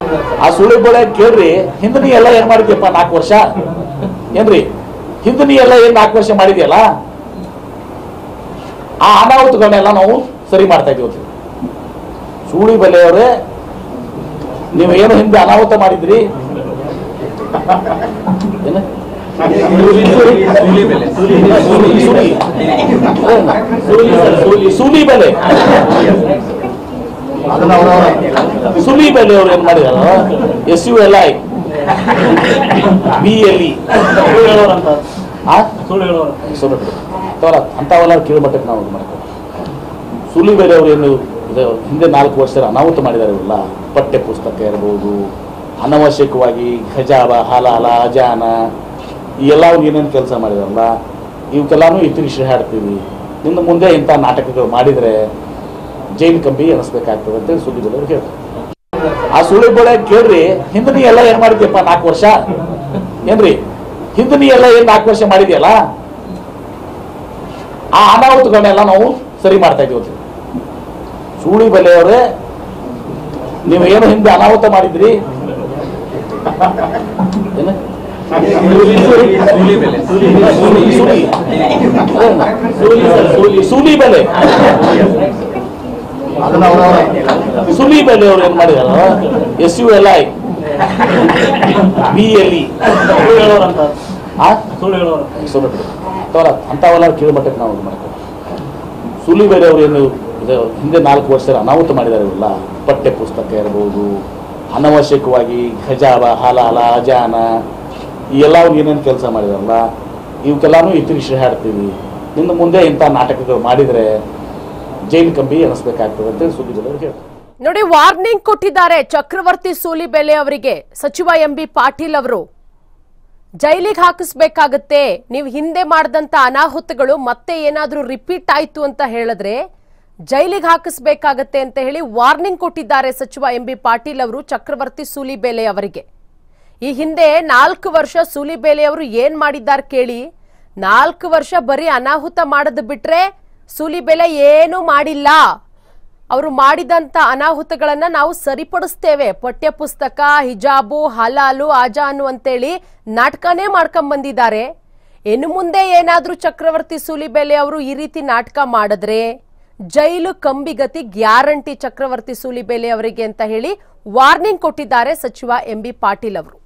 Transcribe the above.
ಆ ಸುಳಿ ಬೆಳೆ ಕೇಳ್ರಿ ಹಿಂದೆ ನೀ ಎಲ್ಲ ಏನ್ ಮಾಡಿದ್ಯಪ್ಪ ನಾಲ್ಕು ವರ್ಷ ಏನ್ರಿ ಹಿಂದೆ ನೀ ಎಲ್ಲ ಏನ್ ನಾಲ್ಕು ವರ್ಷ ಮಾಡಿದ್ಯಲ್ಲ ಆ ಅನಾಹುತಗಳನ್ನೆಲ್ಲ ನಾವು ಸರಿ ಮಾಡ್ತಾ ಇದೀವಿ ಅಂತ. ಸೂಳಿ ಬೆಲೆಯವರೇ ನೀವು ಏನು ಹಿಂದೆ ಅನಾಹುತ ಮಾಡಿದ್ರಿ ಏನು? ಸೂಲಿ- ಸೂಲಿ. ಅದೇನು? ಸೂಲಿ ಬೆಲೆ ಸುಲಿ ಬೆಲೆ ಅವ್ರು ಏನ್ ಮಾಡಿದಾರ S U L I B L E ಅಂಥವೆಲ್ಲ ಕೀಳ್ಮಟ್ಟಕ್ಕೆ ನಾವು ಇದು ಮಾಡ್ತೀವಿ ಸುಲಿ ಬೆಲೆ ಅವರು ಏನು ಇದು ಹಿಂದೆ ನಾಲ್ಕು ವರ್ಷ ಅನಾಹುತ ಮಾಡಿದ್ದಾರೆ ಇವಲ್ಲ ಪಠ್ಯ ಪುಸ್ತಕ ಇರ್ಬೋದು ಅನವಶ್ಯಕವಾಗಿ ಖಜಾವ ಹಲಾಲ ಅಜಾನ ಈ ಎಲ್ಲ ಅವ್ರು ಏನೇನು ಕೆಲಸ ಮಾಡಿದಾರಲ್ಲ ಇವಕ್ಕೆಲ್ಲಾನು ಇತಿರಿಶಿ ಹಾಡ್ತೀವಿ ಇನ್ನು ಮುಂದೆ ಇಂಥ ನಾಟಕಗಳು ಮಾಡಿದರೆ ಜೈಲು ಕಂಬಿ ಎನಿಸ್ಬೇಕಾಗ್ತದೆ ಅಂತೇಳಿ ಸುದ್ದಿ ಬೆಲೆ ಹೇಳ್ತಾರೆ ಆ ಸುಳಿ ಬೆಳೆ ಕೇಳ್ರಿ ಹಿಂದೆ ನೀ ಎಲ್ಲ ಏನ್ ಮಾಡಿದ್ಯಪ್ಪ ನಾಲ್ಕು ವರ್ಷ ಏನ್ರಿ ಹಿಂದೆ ನೀ ಎಲ್ಲ ಏನ್ ನಾಲ್ಕು ವರ್ಷ ಮಾಡಿದ್ಯಲ್ಲ ಆ ಅನಾಹುತಗಳನ್ನೆಲ್ಲ ನಾವು ಸರಿ ಮಾಡ್ತಾ ಇದೀವಿ ಅಂತ. ಸೂಳಿ ಬೆಲೆಯವರೇ ನೀವು ಏನು ಹಿಂದೆ ಅನಾಹುತ ಮಾಡಿದ್ರಿ ಏನು? ಸೂಲಿ. ಅದೇನು? ಸೂಲಿ ಬೆಲೆ ಸುಲಿ ಬೆಲೆ ಅವ್ರು ಏನ್ ಮಾಡಿದಾರ S U L I B L E ಅಂಥವೆಲ್ಲ ಕೀಳ್ಮಟ್ಟಕ್ಕೆ ನಾವು ಇದು ಮಾಡ್ತೀವಿ ಸುಲಿ ಬೆಲೆ ಅವ್ರು ಏನು ಇದು ಹಿಂದೆ ನಾಲ್ಕು ವರ್ಷ ಅನಾಹುತ ಮಾಡಿದ್ದಾರೆ ಇವಲ್ಲ ಪಠ್ಯ ಪುಸ್ತಕ ಇರ್ಬೋದು ಅನವಶ್ಯಕವಾಗಿ ಖಜಾವ ಹಲಾಲ ಅಜಾನ ಈ ಎಲ್ಲ ಅವ್ರು ಏನೇನು ಕೆಲಸ ಮಾಡಿದಾರಲ್ಲ ಇವಕ್ಕೆಲ್ಲಾನು ಇತಿರಿಶಿ ಹಾಡ್ತೀವಿ ಇನ್ನು ಮುಂದೆ ಇಂಥ ನಾಟಕಗಳು ಮಾಡಿದರೆ ಜೈಲು ಕಂಬಿ ಎನಿಸ್ಬೇಕಾಗ್ತದೆ ಅಂತೇಳಿ ಸುದ್ದಿ ಬೆಲೆ ಹೇಳ್ತಾರೆ ನೋಡಿ ವಾರ್ನಿಂಗ್ ಕೊಟ್ಟಿದ್ದಾರೆ ಚಕ್ರವರ್ತಿ ಸೂಲಿಬೆಲೆ ಅವರಿಗೆ ಸಚಿವ ಎಂ ಬಿ ಪಾಟೀಲ್ ಅವರು ಜೈಲಿಗೆ ಹಾಕಿಸ್ಬೇಕಾಗತ್ತೆ ನೀವು ಹಿಂದೆ ಮಾಡಿದಂತ ಅನಾಹುತಗಳು ಮತ್ತೆ ಏನಾದ್ರೂ ರಿಪೀಟ್ ಆಯ್ತು ಅಂತ ಹೇಳಿದ್ರೆ ಜೈಲಿಗೆ ಹಾಕಿಸ್ಬೇಕಾಗತ್ತೆ ಅಂತ ಹೇಳಿ ವಾರ್ನಿಂಗ್ ಕೊಟ್ಟಿದ್ದಾರೆ ಸಚಿವ ಎಂ ಬಿ ಪಾಟೀಲ್ ಅವರು ಚಕ್ರವರ್ತಿ ಸೂಲಿಬೇಲೆ ಅವರಿಗೆ ಈ ಹಿಂದೆ ನಾಲ್ಕು ವರ್ಷ ಸೂಲಿಬೇಲೆ ಅವರು ಏನ್ ಮಾಡಿದ್ದಾರೆ ಕೇಳಿ ನಾಲ್ಕು ವರ್ಷ ಬರೀ ಅನಾಹುತ ಮಾಡದ್ ಬಿಟ್ರೆ ಸೂಲಿಬೇಲೆ ಏನೂ ಮಾಡಿಲ್ಲ ಅವರು ಮಾಡಿದಂತ ಅನಾಹುತಗಳನ್ನ ನಾವು ಸರಿಪಡಿಸ್ತೇವೆ ಪಠ್ಯ ಪುಸ್ತಕ ಹಿಜಾಬು ಹಲಾಲು ಆಜಾನು ಅಂತೇಳಿ ನಾಟಕನೇ ಮಾಡ್ಕೊಂಡ್ ಬಂದಿದ್ದಾರೆ ಇನ್ನು ಮುಂದೆ ಏನಾದ್ರೂ ಚಕ್ರವರ್ತಿ ಸೂಲಿಬೆಲೆ ಅವರು ಈ ರೀತಿ ನಾಟಕ ಮಾಡಿದ್ರೆ ಜೈಲು ಕಂಬಿಗತಿ ಗ್ಯಾರಂಟಿ ಚಕ್ರವರ್ತಿ ಸೂಲಿಬೆಲೆ ಅವರಿಗೆ ಅಂತ ಹೇಳಿ ವಾರ್ನಿಂಗ್ ಕೊಟ್ಟಿದ್ದಾರೆ ಸಚಿವ ಎಂ ಬಿ ಪಾಟೀಲ್ ಅವರು